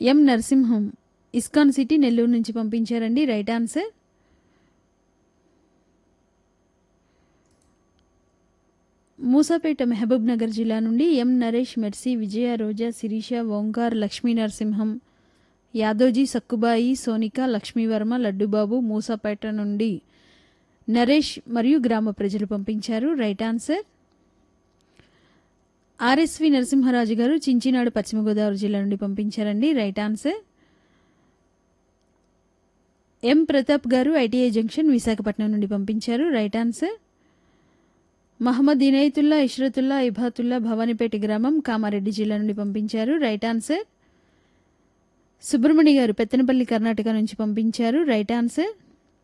ఎం Narasimham ISKCON city Nellore నుంచి పంపించారండి right answer Moosapet Mahabub Nagar జిల్లా నుండి ఎం నరేష్ మెర్సీ విజయ రోజా శిరీష ఓంకార్ లక్ష్మీ నరసింహం యాదోజీ సక్కుబాయి సోనిక లక్ష్మీవర్మ లడ్డుబాబు మూసాపేట నుండి నరేష్ మరియు గ్రామ ప్రజలు పంపించారు రైట్ ఆన్సర్ ఆర్ఎస్వి నరసింహరాజు గారు చించినాడు పశ్చిమ గోదావరి జిల్లా నుండి పంపించారండి రైట్ ఆన్సర్ ఎం ప్రతాప్ గారు ఐటీఐ జంక్షన్ విశాఖపట్నం నుండి పంపించారు రైట్ ఆన్సర్ మహమ్మద్ ఇనయతుల్లా ఇష్రతుల్లా ఇబాతుల్లా భవానీపేట గ్రామం కామారెడ్డి జిల్లా నుండి పంపించారు రైట్ ఆన్సర్ సుబ్రహ్మణ్య గారు పెత్తనపల్లి కర్ణాటక నుంచి పంపించారు రైట్ ఆన్సర్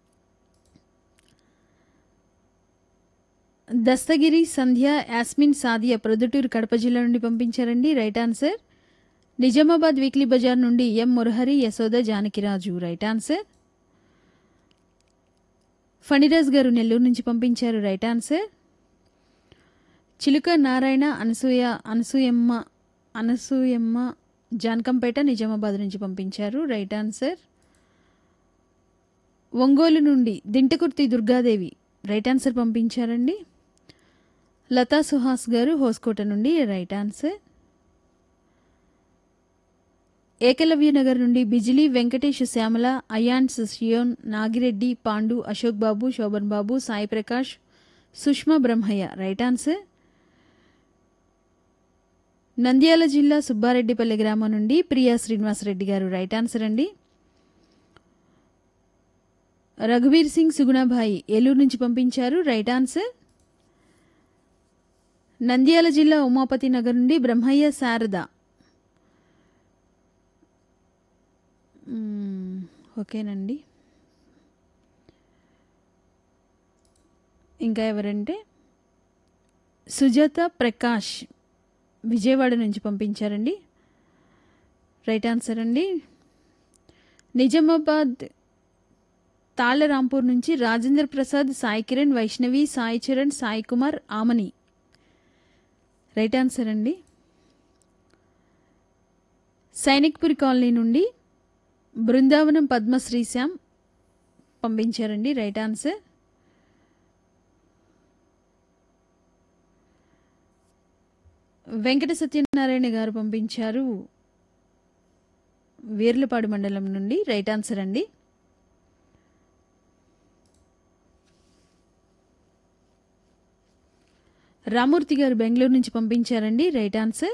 దస్తగిరి సంధ్య యాస్మిన్ సాదియా ప్రొద్దుటూరు కడప జిల్లా నుండి పంపించారండి right answer Nizamabad weekly bazaar నుండి M Murahari Yashoda Janakiraju right answer Phaniraj garu Nellore నుంచి పంపించారు రైట్ ఆన్సర్ చిలుక నారాయణ అనసూయ అనసూయమ్మ అనసూయమ్మ జానకంపేట నిజామాబాద్ నుంచి పంపించారు రైట్ ఆన్సర్ ఒంగోలు నుండి దింటకుర్తి దుర్గాదేవి రైట్ ఆన్సర్ పంపించారండి లతా సుహాస్ గారు హోస్కోట నుండి రైట్ ఆన్సర్ ఏకలవ్య నగర్ నుండి బిజిలీ వెంకటేష్ శ్యామల అయాన్స్ షియోన్ నాగిరెడ్డి పాండు అశోక్ బాబు శోభన్ బాబు సాయి ప్రకాష్ సుష్మా బ్రహ్మయ్య రైట్ ఆన్సర్ నంద్యాల జిల్లా సుబ్బారెడ్డిపల్లి గ్రామం నుండి ప్రియా శ్రీనివాసరెడ్డి గారు రైట్ ఆన్సర్ అండి రఘువీర్ సింగ్ సుగుణాభాయి ఏలూరు నుంచి పంపించారు రైట్ ఆన్సర్ నంద్యాల జిల్లా ఉమాపతి నగర్ నుండి బ్రహ్మయ్య శారద మ్మ్, ఓకేనండి ఇంకా ఎవరంటే సుజాత ప్రకాష్ విజయవాడ నుంచి పంపించారండి రైట్ ఆన్సర్ అండి నిజామాబాద్ తాళ్లరాంపూర్ నుంచి రాజేంద్ర ప్రసాద్ సాయి కిరణ్ వైష్ణవి సాయి చరణ్ సాయి కుమార్ ఆమని రైట్ ఆన్సర్ అండి సైనిక్పురి కాలనీ నుండి బృందావనం పద్మశ్రీ శ్యామ్ పంపించారండి రైట్ ఆన్సర్ వెంకట సత్యనారాయణ గారు పంపించారు వీర్లపాడు మండలం నుండి రైట్ ఆన్సర్ అండి రామూర్తి గారు బెంగళూరు నుంచి పంపించారండి రైట్ ఆన్సర్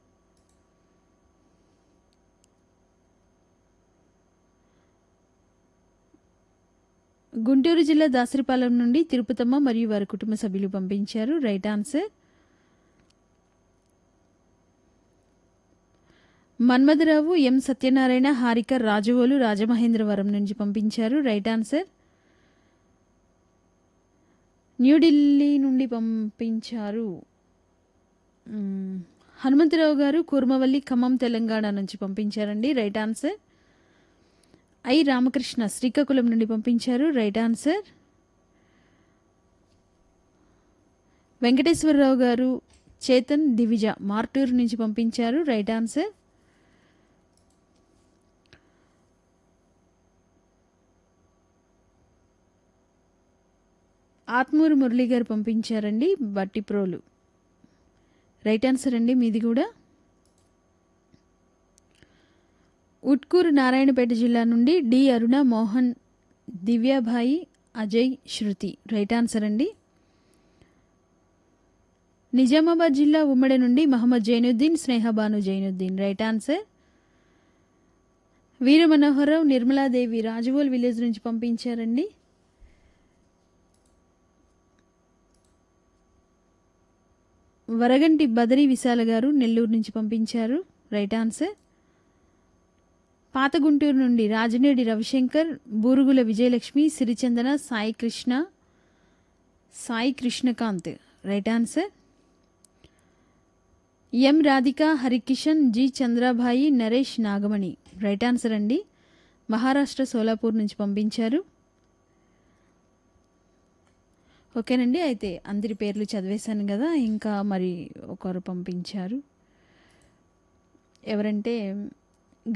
గుంటూరు జిల్లా దాసరిపాలెం నుండి తిరుపతమ్మ మరియు వారి కుటుంబ సభ్యులు పంపించారు right answer Manmadharao M Satyanarayana Harika Rajavolu Rajamahendravaram నుంచి పంపించారు రైట్ ఆన్సర్ న్యూఢిల్లీ నుండి పంపించారు మ్మ్. హనుమంతరావు గారు కూర్మవల్లి ఖమ్మం తెలంగాణ నుంచి పంపించారండి right answer I Ramakrishna Srikakulam నుండి పంపించారు రైట్ ఆన్సర్ వెంకటేశ్వరరావు గారు చేతన్ దివిజ మార్టూరు నుంచి పంపించారు రైట్ ఆన్సర్ ఆత్మూరు మురళి గారు పంపించారండి బట్టిప్రోలు రైట్ ఆన్సర్ అండి మీది కూడా ఉట్కూరు నారాయణపేట జిల్లా నుండి D Aruna Mohan Divyabai Ajay Shruti right answer అండి నిజామాబాద్ జిల్లా ఉమ్మడి నుండి Mohammed Zainuddin Snehabanu Zainuddin right answer Veera Manoharrao Nirmaladevi Rajavol village నుంచి పంపించారండి వరగంటి బదరి విశాల గారు నెల్లూరు నుంచి పంపించారు రైట్ ఆన్సర్ పాత గుంటూరు నుండి Rajanedi Ravishankar Burugula Vijayalakshmi Sirichandana Sai Krishna Sai Krishnakanth right answer M Radhika Harikishan G Chandrabai Naresh Nagamani right answer అండి మహారాష్ట్ర సోలాపూర్ నుంచి పంపించారు ఓకేనండి అయితే అందరి పేర్లు చదివేశాను కదా ఇంకా మరి ఒకరు పంపించారు ఎవరంటే